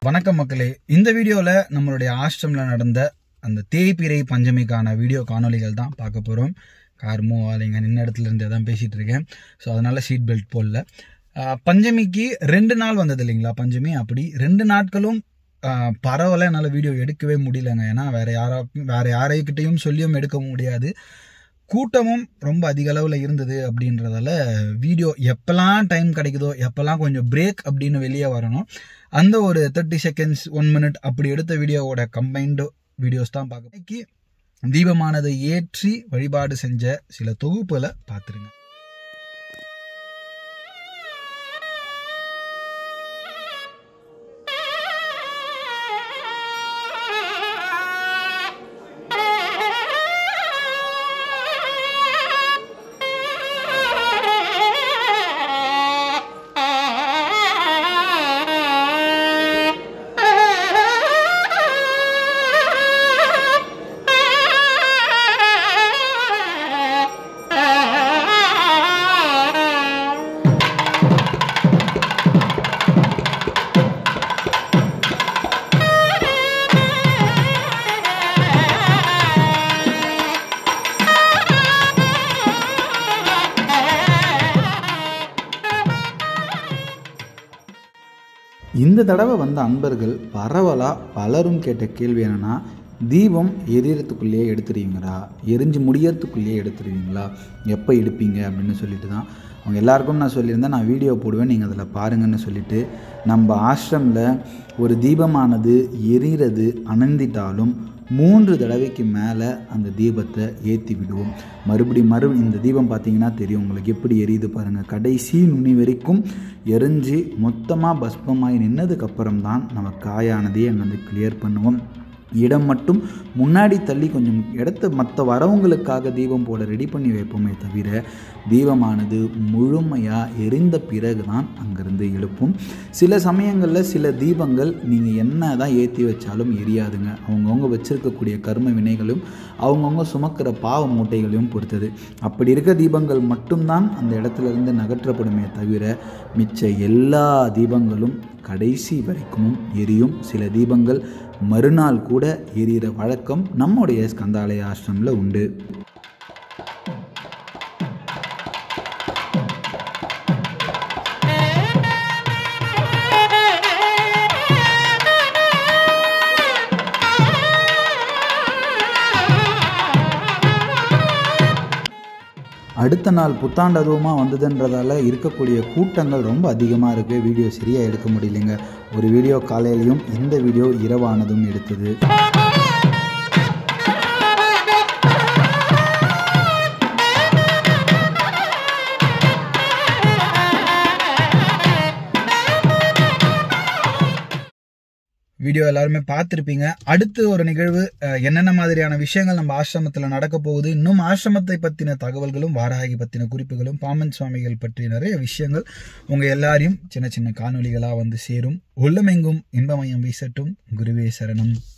வணக்கம் மக்களே இந்த வீடியோவில் நம்மளுடைய ஆஷ்டமில் நடந்த அந்த தேய்பிரை பஞ்சமிக்கான வீடியோ காணொளிகள் தான் பார்க்க போகிறோம் கார் மூவ் ஆலைங்க நின்ன இடத்துல இருந்தே தான் பேசிகிட்டு இருக்கேன் ஸோ அதனால் சீட் பெல்ட் போடல ஆஹ் பஞ்சமிக்கு ரெண்டு நாள் வந்தது இல்லைங்களா பஞ்சமி அப்படி ரெண்டு நாட்களும் ஆஹ் பரவல என்னால் வீடியோ எடுக்கவே முடியலங்க ஏன்னா வேற யாரா வேற யாரைக்கிட்டையும் சொல்லியும் எடுக்க முடியாது கூட்டமும் ரொம்ப அதிக அளவில் இருந்தது அப்படின்றதால வீடியோ எப்போல்லாம் டைம் கிடைக்குதோ எப்போல்லாம் கொஞ்சம் பிரேக் அப்படின்னு வெளியே வரணும் அந்த ஒரு தேர்ட்டி செகண்ட்ஸ் ஒன் மினிட் அப்படி எடுத்த வீடியோவோட கம்பைன்டு வீடியோஸ் தான் பார்க்க இன்னைக்கு தீபமானதை ஏற்றி வழிபாடு செஞ்ச சில தொகுப்புகளை பார்த்துருங்க இந்த தடவை வந்த அன்பர்கள் பரவலாக பலரும் கேட்ட கேள்வி என்னன்னா தீபம் எரியறதுக்குள்ளேயே எடுத்துருவீங்களா எரிஞ்சு முடியறதுக்குள்ளேயே எடுத்துருவீங்களா எப்போ எடுப்பீங்க அப்படின்னு சொல்லிட்டு தான் அவங்க எல்லாருக்கும் நான் சொல்லியிருந்தேன் நான் வீடியோ போடுவேன் நீங்கள் அதில் பாருங்கன்னு சொல்லிட்டு நம்ம ஆசிரமில் ஒரு தீபமானது எரிகிறது அணைந்திட்டாலும் மூன்று தடவைக்கு மேலே அந்த தீபத்தை ஏற்றி விடுவோம் மறுபடி மறு இந்த தீபம் பார்த்தீங்கன்னா தெரியும் உங்களுக்கு எப்படி எரியுது பாருங்கள் கடைசி நுனி வரைக்கும் எரிஞ்சு மொத்தமாக பஸ்பமாகி நின்னதுக்கப்புறம் தான் நம்ம காயானதையே வந்து கிளியர் பண்ணுவோம் இடம் மட்டும் முன்னாடி தள்ளி கொஞ்சம் இடத்த மற்ற வரவங்களுக்காக தீபம் போட ரெடி பண்ணி வைப்போமே தவிர தீபமானது முழுமையாக எரிந்த பிறகு தான் அங்கேருந்து எழுப்பும் சில சமயங்களில் சில தீபங்கள் நீங்கள் என்ன தான் ஏற்றி வச்சாலும் எரியாதுங்க அவங்கவுங்க வச்சிருக்கக்கூடிய கர்ம வினைகளும் அவங்கவுங்க சுமக்கிற பாவ மூட்டைகளையும் பொறுத்தது அப்படி இருக்க தீபங்கள் மட்டும்தான் அந்த இடத்துல இருந்து நகற்றப்படுமே தவிர மிச்ச எல்லா தீபங்களும் கடைசி வரைக்கும் எரியும் சில தீபங்கள் மறுநாள் கூட எரியிற வழக்கம் நம்முடைய ஸ்கந்தாலய ஆசிரமில் உண்டு அடுத்த நாள் புத்தாண்டு அதுவுமாக வந்ததுன்றதால இருக்கக்கூடிய கூட்டங்கள் ரொம்ப அதிகமாக இருக்குது வீடியோ சரியாக எடுக்க முடியலைங்க ஒரு வீடியோ காலையிலையும் இந்த வீடியோ இரவானதும் எடுத்தது வீடியோ எல்லாருமே பார்த்துருப்பீங்க அடுத்து ஒரு நிகழ்வு அஹ், என்னென்ன மாதிரியான விஷயங்கள் நம்ம ஆசிரமத்தில் நடக்க போகுது இன்னும் ஆசிரமத்தை பற்றின தகவல்களும் வாராகி பற்றின குறிப்புகளும் பாமன் சுவாமிகள் பற்றிய நிறைய விஷயங்கள் உங்கள் எல்லாரையும் சின்ன சின்ன காணொளிகளாக வந்து சேரும் உள்ளமெங்கும் இன்பமயம் வீசட்டும் குருவே சரணம்